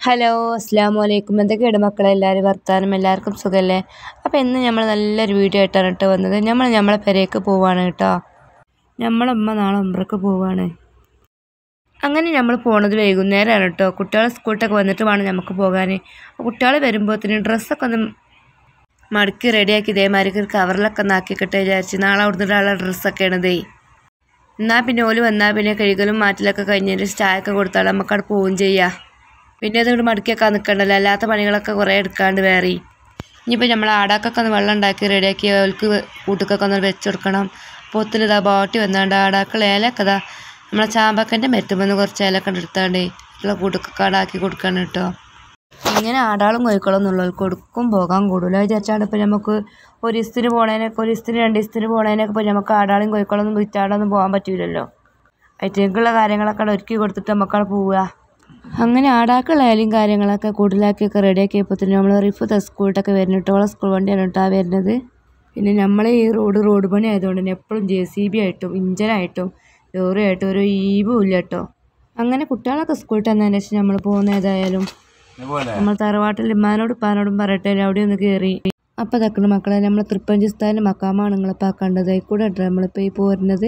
Hello അസ്സാം വലൈക്കും എന്തൊക്കെയാണ് മക്കളെ എല്ലാവരും വർത്താനം എല്ലാവർക്കും സുഖമല്ലേ അപ്പോൾ ഇന്ന് നമ്മൾ നല്ലൊരു വീഡിയോ ആയിട്ടാണ് കേട്ടോ വന്നത് നമ്മൾ നമ്മളെ പെരേക്ക് പോവാണ് കേട്ടോ നമ്മളമ്മ നാളെ ഉമ്രക്ക് പോവാണ് അങ്ങനെ നമ്മൾ പോണത് വൈകുന്നേരമാണ് കേട്ടോ കുട്ടികൾ സ്കൂളിലൊക്കെ വന്നിട്ട് വേണം നമുക്ക് പോകാൻ കുട്ടികൾ വരുമ്പോഴത്തേന് ഡ്രസ്സൊക്കെ ഒന്ന് മടക്കി റെഡിയാക്കി ഇതേമാതിരി ഒരു കവറിലൊക്കെ ഒന്ന് ആക്കിക്കട്ടെ വിചാരിച്ച് നാളെ അവിടുന്ന് ഒരാളുടെ ഡ്രസ്സൊക്കെയാണ് ഇതേ എന്നാൽ പിന്നെ ഓല് വന്നാൽ പിന്നെ കഴുകലും മാറ്റലൊക്കെ കഴിഞ്ഞിട്ട് ചായയൊക്കെ കൊടുത്താൽ നമുക്ക് അവിടെ പോവുകയും ചെയ്യാം പിന്നെ അതുകൊണ്ട് മടക്കിയൊക്കെ നിൽക്കണ്ടല്ലോ അല്ലാത്ത പണികളൊക്കെ കുറേ എടുക്കാണ്ട് വേറെ ഇനിയിപ്പോൾ നമ്മൾ ആടാക്കൊക്കെ ഒന്ന് വെള്ളം ഉണ്ടാക്കി റെഡിയാക്കി അവർക്ക് കൂട്ടുക്കൊക്കെ ഒന്ന് വെച്ച് കൊടുക്കണം പൊത്തിൽ ഇതാ ബോട്ടി വന്നാണ്ട് ആടാക്കൾ ഏലൊക്കെ ഇതാ നമ്മളെ ചാമ്പക്കൻ്റെ മെറ്റുമെന്ന് കുറച്ച് ഏലൊക്കെ എടുത്താണ്ട് ഉള്ള കൂട്ടുക്കൊക്കെ ആടാക്കി കൊടുക്കണം കേട്ടോ ഇങ്ങനെ ആടാളും കോഴിക്കളും എന്നുള്ളവർക്ക് കൊടുക്കും പോകാൻ കൂടുതൽ വിചാരിച്ചാണ് ഇപ്പോൾ നമുക്ക് ഒരു ദിവസത്തിന് പോണേനൊക്കെ ഒരു ദിവസത്തിന് രണ്ട് ദിവസത്തിന് പോണേനൊക്കെ ഇപ്പോൾ നമുക്ക് ആടാളും കോഴിക്കളൊന്നും വിറ്റാടൊന്നും പോകാൻ പറ്റില്ലല്ലോ അതിലേക്കുള്ള കാര്യങ്ങളൊക്കെ അവിടെ ഒരുക്കി കൊടുത്തിട്ട് നമുക്കവിടെ പോവുക അങ്ങനെ ആടാക്കുള്ള ഇലയും കാര്യങ്ങളൊക്കെ കൂടുതലാക്കിയൊക്കെ റെഡിയാക്കിയപ്പോൾ തന്നെ നമ്മൾ റിഫ് സ്കൂളിട്ടൊക്കെ വരുന്നിട്ട് ഓളെ സ്കൂൾ വണ്ടിയാണ് കേട്ടോ വരുന്നത് പിന്നെ നമ്മളെ ഈ റോഡ് റോഡ് പണി ആയതുകൊണ്ട് തന്നെ എപ്പോഴും ജെ സി ബി ആയിട്ടും ഇഞ്ചനായിട്ടും ലോറി ആയിട്ടും ഒരു ഈവും ഇല്ല കേട്ടോ അങ്ങനെ കുട്ടികളൊക്കെ സ്കൂളിൽ തന്നതിന് ശേഷം നമ്മൾ പോകുന്ന ഏതായാലും നമ്മൾ തറവാട്ടിൽ ഇമ്മാനോടും ഉപ്പാനോടും പറയട്ടെ അവിടെ ഒന്ന് കയറി അപ്പം തക്കണ മക്കളെ നമ്മൾ തൃപ്പഞ്ച് ഉസ്താദിൻ്റെ മക്കാമാണ് നിങ്ങളിപ്പോൾ കണ്ടത് കൂടെ നമ്മളിപ്പോൾ ഈ പോരുന്നത്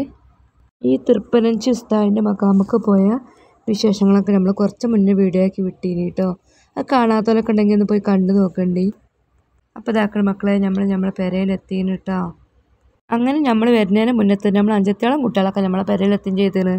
ഈ തൃപ്പനഞ്ച് ഉസ്താദിൻ്റെ മക്കാമക്ക് പോയ വിശേഷങ്ങളൊക്കെ നമ്മൾ കുറച്ച് മുന്നേ വീഡിയോ ആക്കി വിട്ടീനി കേട്ടോ അത് കാണാത്തവരൊക്കെ ഉണ്ടെങ്കിൽ ഒന്ന് പോയി കണ്ടു നോക്കണ്ടി അപ്പോൾ ഇതാക്കണ മക്കളെ നമ്മൾ നമ്മളെ പെരയിലെത്തീന് കേട്ടോ അങ്ങനെ നമ്മൾ വരുന്നതിന് മുന്നേ തന്നെ നമ്മൾ അഞ്ചത്തോളം കുട്ടികളൊക്കെ നമ്മളെ പെരയിലെത്തുകയും ചെയ്തിന്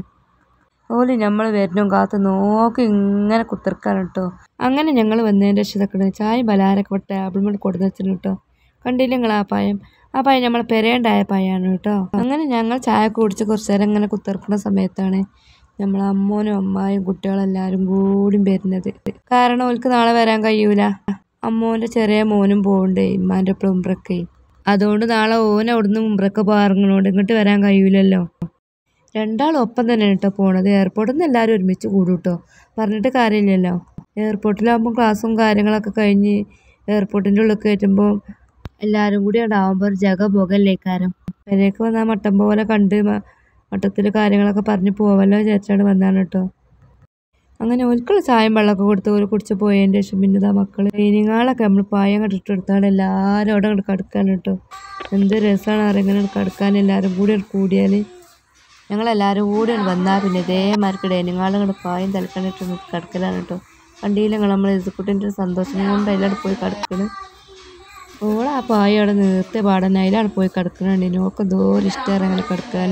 ഓല് നമ്മൾ വരുന്നും കാത്ത് നോക്കി ഇങ്ങനെ കുത്തിർക്കാണ് കേട്ടോ അങ്ങനെ ഞങ്ങൾ വന്നതിൻ്റെ രക്ഷിതക്കണ് ചായ ബലാരൊക്കെ ഇവിടെ ടേബിൾ മേൽ കൊടുന്ന് വെച്ചിന് കേട്ടോ കണ്ടില്ല നിങ്ങൾ ആ പായം ആ പായം നമ്മളെ പെരേണ്ടായ പായാണ് കേട്ടോ അങ്ങനെ ഞങ്ങൾ ചായ കുടിച്ച് കുറച്ച് നേരം ഇങ്ങനെ കുത്തിർക്കുന്ന സമയത്താണ് നമ്മളെ അമ്മോനും അമ്മായും കുട്ടികളെല്ലാവരും കൂടി വരുന്നത് കാരണം ഓൾക്ക് നാളെ വരാൻ കഴിയൂല അമ്മോൻ്റെ ചെറിയ മോനും പോകണ്ടേ ഇമ്മാൻ്റെ എപ്പോഴും ഉമ്പ്രക്ക് അതുകൊണ്ട് നാളെ ഓൻ അവിടുന്ന് ഉമ്പ്രക്ക് പാറങ്ങളോട് ഇങ്ങോട്ട് വരാൻ കഴിയൂലല്ലോ രണ്ടാളും ഒപ്പം തന്നെയാണ് കേട്ടോ പോണത് എയർപോർട്ടിൽ നിന്ന് എല്ലാവരും ഒരുമിച്ച് കൂടും കേട്ടോ പറഞ്ഞിട്ട് കാര്യമില്ലല്ലോ എയർപോർട്ടിലാകുമ്പോൾ ക്ലാസ്സും കാര്യങ്ങളൊക്കെ കഴിഞ്ഞ് എയർപോർട്ടിൻ്റെ ഉള്ളിൽ കയറ്റുമ്പോൾ എല്ലാവരും കൂടി ഉണ്ടാവുമ്പോൾ ഒരു ജഗ പുകല്ലേക്കാരം പെരേക്ക് വന്നാൽ മട്ടം പോലെ കണ്ട് മ- മട്ടത്തിൽ കാര്യങ്ങളൊക്കെ പറഞ്ഞ് പോവല്ലോ വിചാരിച്ചാണ് വന്നാണ് കേട്ടോ അങ്ങനെ ഒരിക്കലും ചായം വെള്ളമൊക്കെ കൊടുത്ത് ഒരു കുടിച്ച് പോയതിൻ്റെ ശേഷം പിന്നെ ഇതാ മക്കൾ ട്രെയിനിങ്ങാളൊക്കെ നമ്മൾ പായം കണ്ടിട്ട് എടുത്താണ് എല്ലാവരും അവിടെ അങ്ങോട്ട് കിടക്കാൻ കേട്ടോ എന്ത് രസമാണ് അറിയാം ഇങ്ങനെ കിടക്കാൻ എല്ലാവരും കൂടി അങ്ങട് കൂടിയാൽ ഞങ്ങളെല്ലാവരും കൂടി അങ്ങട് വന്നാൽ പിന്നെ ഇതേമാർക്ക് ഡൈനിങ്ങാളും കൂടെ പായം തലക്കണിട്ട് കിടക്കലാണ് കേട്ടോ വണ്ടിയിൽ ഞങ്ങൾ നമ്മൾ ഇസുക്കുട്ടിൻ്റെ സന്തോഷം കൊണ്ട് അതിലാണ് പോയി കിടക്കണ് ഓളെ ആ പായ അവിടെ നിർത്തിയ പാടന്നെ അതിലാണ് പോയി കിടക്കണുണ്ട് ഓൾക്ക് എന്തോരം ഇഷ്ടമാണ് അങ്ങനെ കിടക്കാൻ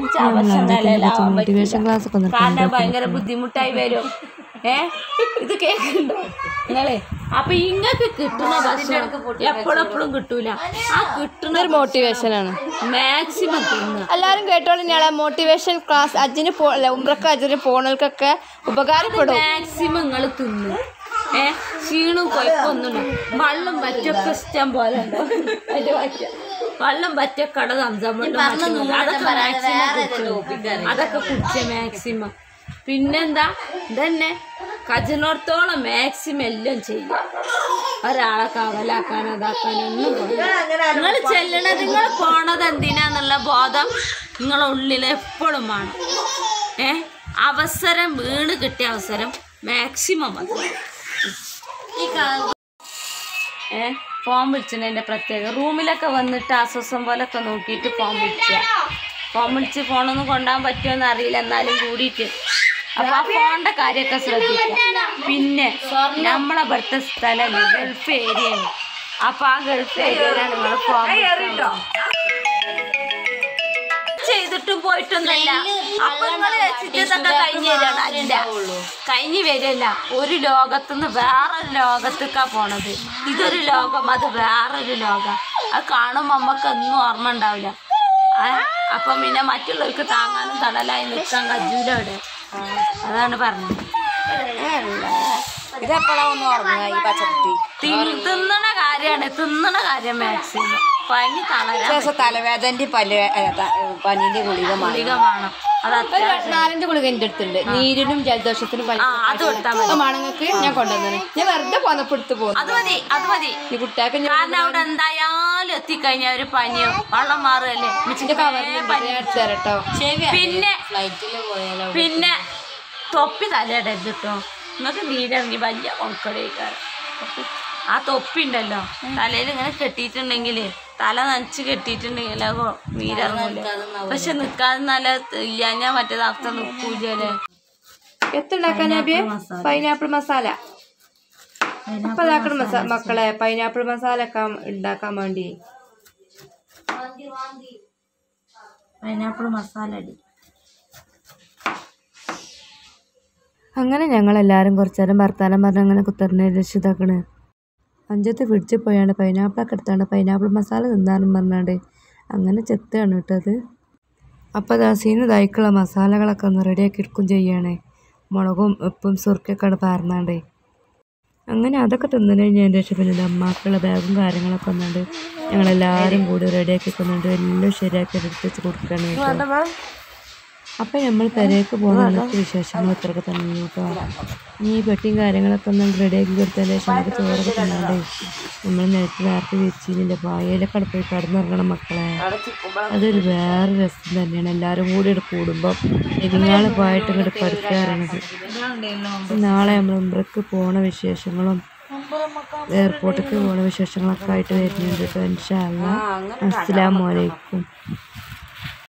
മോട്ടിവേഷൻ ക്ലാസ് ഒക്കെ കാണാൻ ഭയങ്കര ബുദ്ധിമുട്ടായി വരും ഏ ഇത് കേൾക്കണ്ടോ നിങ്ങളെ അപ്പൊ ഇങ്ങക്ക് കിട്ടുന്ന ഭക്ഷണം എപ്പോഴെപ്പോഴും കിട്ടൂല ആ കിട്ടുന്ന ഒരു മോട്ടിവേഷനാണ് മാക്സിമം തിന്നുക എല്ലാവരും കേട്ടോളൂ ഞങ്ങളെ മോട്ടിവേഷൻ ക്ലാസ് അജിന് പോ അല്ല ഉമ്രക്ക് അജിന് പോണവർക്കൊക്കെ ഉപകാരപ്പെടും മാക്സിമം നിങ്ങൾ തിന്നു ഏ ക്ഷീണവും കുഴപ്പമൊന്നുമില്ല വെള്ളം പറ്റൊക്കെ ഇഷ്ടം പോലെ ഉണ്ട് അതിന്റെ പറ്റ വെള്ളം പറ്റ കട സംസാരം അതൊക്കെ മാക്സിമം കുടിച്ചോ. അതൊക്കെ കുടിച്ച മാക്സിമം പിന്നെന്താ ഇതന്നെ കജിനോടത്തോളം മാക്സിമം എല്ലാം ചെയ്യും ഒരാളെ കവലാക്കാനോ ഇതാക്കാനോ ഒന്നും നിങ്ങൾ ചെല്ലണത് നിങ്ങൾ പോണത് എന്തിനാന്നുള്ള ബോധം നിങ്ങളെ ഉള്ളിൽ എപ്പോഴും വേണം ഏ അവസരം വീണ് കിട്ടിയ അവസരം മാക്സിമം മതി ഏ ഫോൺ വിളിച്ചതിൻ്റെ പ്രത്യേക റൂമിലൊക്കെ വന്നിട്ട് അസ്വസം പോലൊക്കെ നോക്കിയിട്ട് ഫോൺ വിളിച്ച ഫോൺ വിളിച്ച് ഫോണൊന്നും കൊണ്ടുപോകാൻ പറ്റുമെന്ന് അറിയില്ല എന്നാലും കൂടിയിട്ട് അപ്പൊ ആ ഫോണിന്റെ കാര്യമൊക്കെ ശ്രദ്ധിക്കുക പിന്നെ നമ്മളെ ഇവിടുത്തെ സ്ഥലം ഗൾഫ് ഏരിയയാണ് അപ്പൊ ആ ഗൾഫ് ഏരിയയിലാണ് നിങ്ങൾ ഫോൺ ചെയ്തിട്ടും പോയിട്ടൊന്നല്ല അപ്പൊ നിങ്ങള് വെച്ചിട്ട് ഇതൊക്കെ കഴിഞ്ഞു വരികയാണ് അല്ല കഴിഞ്ഞു വരില്ല ഒരു ലോകത്തുനിന്ന് വേറൊരു ലോകത്തേക്കാ പോണത് ഇതൊരു ലോകം അത് വേറൊരു ലോകം അത് കാണുമ്പോ നമ്മക്ക് ഒന്നും ഓർമ്മ ഉണ്ടാവില്ല ആ, അപ്പം പിന്നെ മറ്റുള്ളവർക്ക് താങ്ങാനും തണലായി നിൽക്കാൻ കജൂല അവിടെ അതാണ് പറഞ്ഞത് ഇതെപ്പോഴാ ഒന്ന് ഉറങ്ങുക ഈ പച്ചക്കുട്ടി തിന്ന്- തിന്നണ കാര്യമാണ് തിന്നണ കാര്യം മാക്സിമം പനി തളരാൻ തലവേദന്റെ പല പനീന്റെ ഗുളിക ഗുളിക വേണം അത് അത്യാവശ്യം നാലഞ്ച് ഗുളിക എൻ്റെ അടുത്തുണ്ട് നീരിനും ജലദോഷത്തിനും ആ അത് കൊടുത്താൽ മതി മാണങ്ങൾക്ക് ഞാൻ കൊണ്ടുവന്നു ഞാൻ വെറുതെ പോന്നപ്പോ എടുത്ത് പോകുന്നു അത് മതി അത് മതി ഈ കുട്ടിയാക്ക് ഞാൻ കാരണം അവിടെ എന്തായാലും എത്തിക്കഴിഞ്ഞാൽ ഒരു പനിയോ വെള്ളം മാറുകയല്ലേ ഉമ്മച്ചിന്റെ കവറിലുണ്ട് ഞാൻ എടുത്ത് തരട്ടോ പിന്നെ ഫ്ലൈറ്റിൽ പോയാലോ പിന്നെ തൊപ്പി തലയിടരുത് കേട്ടോ നിങ്ങൾക്ക് നീരിറങ്ങി വലിയ ഉണക്കടേക്കാരം ആ തൊപ്പി ഉണ്ടല്ലോ തലയിൽ ഇങ്ങനെ കെട്ടിയിട്ടുണ്ടെങ്കിൽ തല നനച്ച് കെട്ടിയിട്ടുണ്ടെങ്കിൽ അത് നീരിറങ്ങൂല പക്ഷെ നിക്കാതെ നല്ല ഇല്ല ഞാൻ മറ്റേത് അവസ്ഥ നിൽക്കൂലേ എത്തുണ്ടാക്കാൻ അബിയെ പൈനാപ്പിൾ മസാല അപ്പൊ ഇതാക്കണം മസാ മക്കളെ പൈനാപ്പിൾ മസാല ഒക്കെ ഉണ്ടാക്കാൻ വേണ്ടി പൈനാപ്പിൾ മസാല അടി അങ്ങനെ ഞങ്ങളെല്ലാവരും കുറച്ചു നേരം വർത്താനം പറഞ്ഞ് അങ്ങനെ കുത്തറിനെ രക്ഷിതാക്കണ് അഞ്ചത്ത് ഫ്രിഡ്ജിൽ പോയാണ് പൈനാപ്പിളൊക്കെ എടുത്താണ് പൈനാപ്പിൾ മസാല തിന്നാനും പറഞ്ഞാണ്ട് അങ്ങനെ ചെത്താണ് കേട്ടത് അപ്പോൾ അതാ സീന് ഇതായിക്കുള്ള മസാലകളൊക്കെ ഒന്ന് റെഡിയാക്കി എടുക്കും ചെയ്യണേ മുളകും ഉപ്പും സുർക്കൊക്കെ പാർന്നാണ്ടേ അങ്ങനെ അതൊക്കെ തിന്നു കഴിഞ്ഞതിന് ശേഷം പിന്നെ അമ്മാക്കുള്ള ബാഗും കാര്യങ്ങളൊക്കെ വന്നുകൊണ്ട് ഞങ്ങളെല്ലാവരും കൂടി റെഡിയാക്കി കൊണ്ടുണ്ട് എല്ലാം ശരിയാക്കി എടുത്ത് വെച്ച് കൊടുക്കുകയാണ് കേട്ടോ അപ്പം നമ്മൾ പെരേക്ക് പോകുന്ന അന്നത്തെ വിശേഷങ്ങൾ ഇത്രയൊക്കെ തന്നെ കേട്ടോ ഇനി ഈ പെട്ടിയും കാര്യങ്ങളൊക്കെ ഒന്ന് റെഡിയാക്കി കൊടുത്തതിന് ശേഷം നമുക്ക് ചോറൊക്കെ തിന്നാണ്ടേ നമ്മൾ നേരത്തെ നേരത്തെ വെച്ചില്ല പായയിലൊക്കെ പോയി കടന്നിറങ്ങണം മക്കളെ അതൊരു വേറെ രസം തന്നെയാണ് എല്ലാവരും കൂടി ഇവിടെ കൂടുമ്പോൾ പെരുന്നാൾ പോയിട്ട് ഇങ്ങോട്ട് പഠിക്കാറുള്ളത് നാളെ നമ്മൾ ഉംറക്ക് പോണ വിശേഷങ്ങളും എയർപോർട്ടിലേക്ക് പോണ വിശേഷങ്ങളൊക്കെ ആയിട്ട് വരുന്നുണ്ട് കേട്ടോ ഇൻഷാ അല്ലാ അസ്സലാമു അലൈക്കും